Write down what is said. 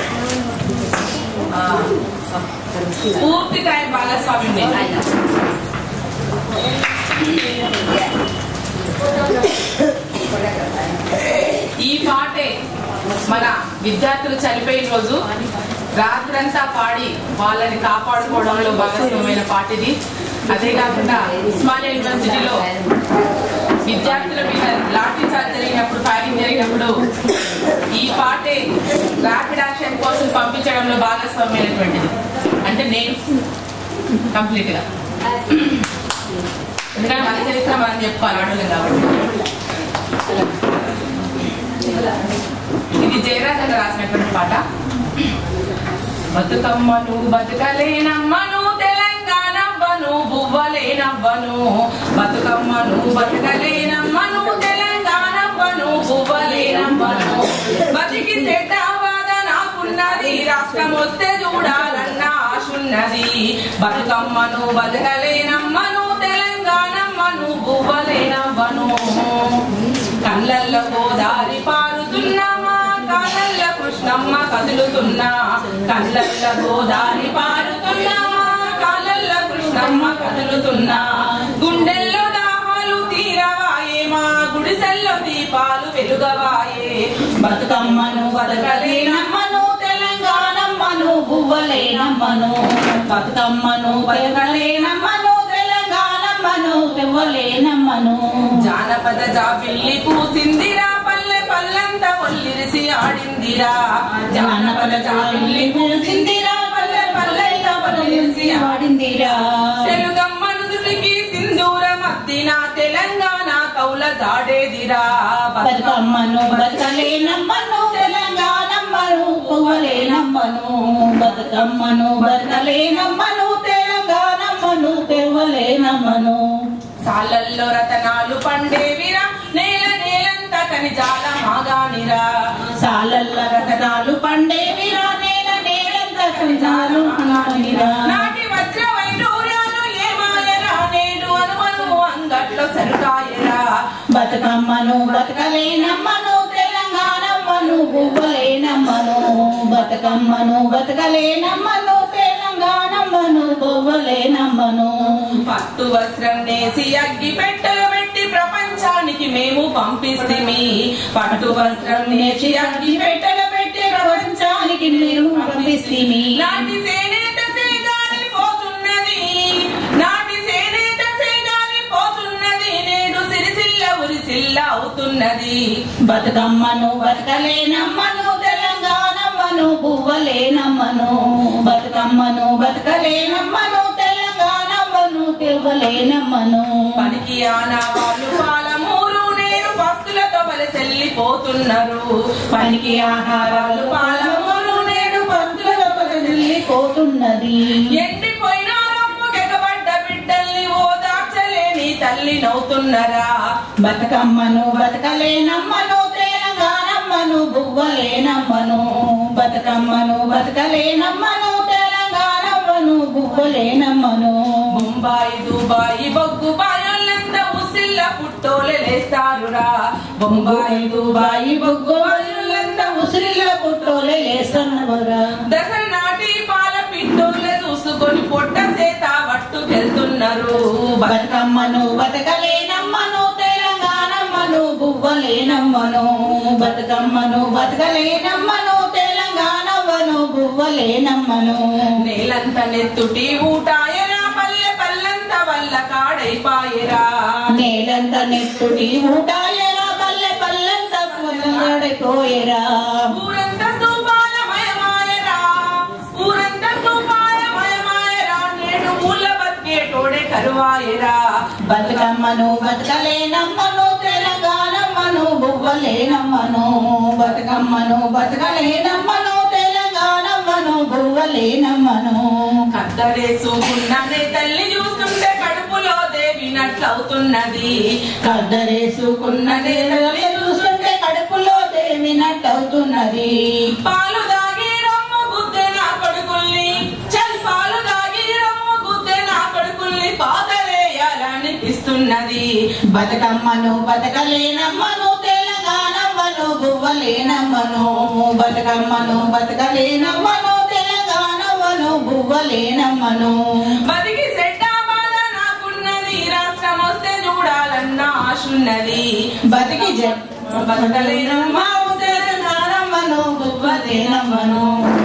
ఆ, పూర్తి టైం భాగస్వామ్యం నేను ఈ పాటే మన విద్యార్థులు చనిపోయిన రోజు రాత్రంతా పాడి వాళ్ళని కాపాడుకోవడంలో భాగస్వామ్యమైన పాట ఇది అదే కాకుండా ఉస్మానియా యూనివర్సిటీలో విద్యార్థుల మీద లాఠీ చార్జ్ జరిగినప్పుడు ఫైరింగ్ జరిగినప్పుడు ఈ పాటే ర్యాపిడ్ యాక్షన్ కోసం పంపించడంలో భాగస్వామ్యమైనటువంటిది అంటే నేను కంప్లీట్ గా ఎందుకంటే మన చరిత్ర మనం చెప్పుకోవాలి అడగలేదు కాబట్టి ఇది జయరాజన్ రాసినటువంటి పాట బతుకమ్మను బతుకలేనమ్మను తెలంగాణవ్వను బువ్వలేనవ్వను బతుకమ్మను బతుకలేనమ్మను తెలంగాణవ్వను బువ్వలేనవ్వను బతికి సెడ్డావాద నాకున్నది రాష్ట్రం వస్తే చూడాలన్న ఆశున్నది బతుకమ్మను బతకలేనమ్మను తెలంగాణమ్మను బువ్వలేనవ్వను కళ్ళల్లో గోదారి పారుతున్నమా కళ్ళల్లో కృష్ణమ్మ కదులుతున్నా కళ్ళల్లో గోదారి పారుతున్నమా కళ్ళల్లో కృష్ణమ్మ కదులుతున్నా గుండెల్లో దాహాలు తీరవాయే మా గుడిసెల్లో దీపాలు వెలుగవాయే బతుకమ్మను బతకలేనమ్మను తెలంగాణమ్మను బువ్వలేనమ్మను బతుకమ్మను బతకలేనమ్మను తెలంగాణమ్మను తెవ్వలేనమ్మను జానపద జాబిల్లి పూసిందిరా పల్లె పల్లెంత ఒల్లిరిసి ఆడిందిరా జానపద జాబిల్లి పూసిందిరా పల్లె పల్లెంత ఒల్లిరిసి వాడిందిరా తెలుగమ్మ నుదుటికి సింధూర మద్దిన తెలంగాణ కౌల జాడేదిరా బతుకమ్మను బతకలేనమ్మను తెలంగాణమ్మను పువ్వలేనమ్మను బతుకమ్మను బతకలేనమ్మను తెలంగాణమ్మను తెవ్వలేనమ్మను సాలల్లో రతనాలు పండేవిరా నేల నేలంత కనిజాల మాగానిరా సాలల్ల రతనాలు పండేవిరా నేల నేలంత కవితాలు అనాలిరా నాటి వజ్ర వైడూర్యాలు ఏమాయరా నేడు అనుమను అంగట్లో సరుకాయరా బతుకమ్మను బతకలేనమ్మను తెలంగాణమ్మను పువ్వలేనమ్మను బతుకమ్మను బతకలేనమ్మను తెలంగాణమ్మను పువ్వలేనమ్మను పట్టు వస్త్రం నేసి అగ్గి పెట్టలు పెట్టి ప్రపంచానికి మేము పంపిస్తిమి పట్టు వస్త్రం నేసి అగ్గి పెట్టలు పెట్టి ప్రపంచానికి నేను పంపిస్తిమి నాటి సేనేత సేగాలి పోతున్నది నాటి సేనేత సేగాలి పోతున్నది నేడు సిరిసిల్ల ఉరిసిల్ల అవుతున్నది బతుకమ్మను బతకలేనమ్మను తెలంగాణమ్మను పువ్వలేనమ్మను బతుకమ్మను బతకలేనమ్మను తెలంగాణమ్మను తెవ్వలేనమ్మను పనికి ఆనా వాళ్ళు పాలమూరు నేడు భక్తులతో వలసెల్లిపోతున్నారు పనికి ఆహారాలు పాలమూరు నేడు పంతులతో వెళ్ళిపోతున్నది ఎండిపోయిన రొమ్ము గెగబడ్డ బిడ్డల్ని ఓదార్చలేని తల్లి నవ్వుతున్నరా బతుకమ్మను బతకలేనమ్మను తెలంగాణమ్మను బువ్వలేనమ్మను బతుకమ్మను బతకలేనమ్మను తెలంగాణమ్మను బువ్వలేనమ్మను బొంబాయి దుబాయి బొగ్గు బాయోళ్ళంత ఉసిల్ల పుట్టోలే లేస్తారురా బొంబాయి దుబాయి బొగ్గు బాయోళ్ళంత ఉసిరిల పుట్టోలే లేసన్నవరా దశ నాటి పాల పిట్టోలే చూసుకొని పొట్ట సేత పట్టుకెళ్తున్నారు బతుకమ్మను బతకలేనమ్మను తెలంగాణమ్మను బువ్వలేనమ్మను బతుకమ్మను బతకలేనమ్మను తెలంగాణమ్మను బువ్వలేనమ్మను నేలంత నెత్తుటి ఊటాయరా పల్లె పల్లెంత వల్ల కాడైపాయరా నేలంత నెత్తుడి ఊటాయరా పల్లె పల్లెంత పొలగాడైపోయేరా ఊరంతా సూపాలమయమాయరా ఊరంతా సూపాలమయమాయరా నేడు ఊళ్ళ బతికేటోడే కరువాయరా బతుకమ్మను బతకలేనమ్మను తెలంగాణమ్మను బువ్వలేనమ్మను బతుకమ్మను బతకలేనమ్మను తెలంగాణమ్మను బువ్వలేనమ్మను కద్దరేసుకున్ననే తల్లి చూస్తుంటే కడుపులో దేవినట్లవుతున్నది కద్దరేసుకున్నదే తల్లి చూస్తుంటే కడుపులో దేవినట్టవుతున్నది పాలు దాగి రమ్ము గుద్దె నా కొడుకుల్ని చల్ పాలు దాగి రమ్ము గుద్దె నా కొడుకుల్ని పాతలేయాలనిపిస్తున్నది బతుకమ్మను బతకలేనమ్మను తెలంగాణమ్మను బతుకమ్మను బువ్వలేనమ్మను బతుకమ్మను బతకలేనమ్మను తెలంగాణమ్మను బువ్వలేనమ్మను బతికి సెడ్డ బాధ నాకున్నది రాష్ట్రం వస్తే చూడాలన్న ఆశున్నది బతికి జ- బతకలేనమ్మా తెలంగాణమ్మను బువ్వలేనమ్మను